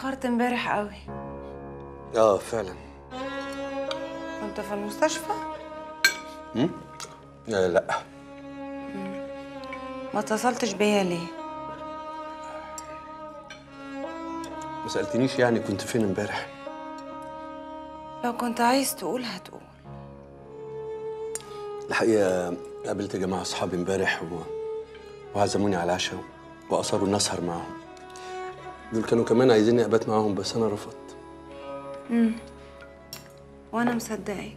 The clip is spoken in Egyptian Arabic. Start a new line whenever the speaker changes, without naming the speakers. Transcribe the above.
اتأخرت امبارح قوي
اه فعلا
كنت في المستشفى
آه لا
ما اتصلتش بيا ليه
ما سالتنيش يعني كنت فين امبارح
لو كنت عايز تقول هتقول
الحقيقه قابلت جماعه اصحابي امبارح و... وعزموني على العشاء واصروا اني اسهر معاهم دول كانوا كمان عايزيني ابات معاهم بس انا رفضت
وانا مصدقك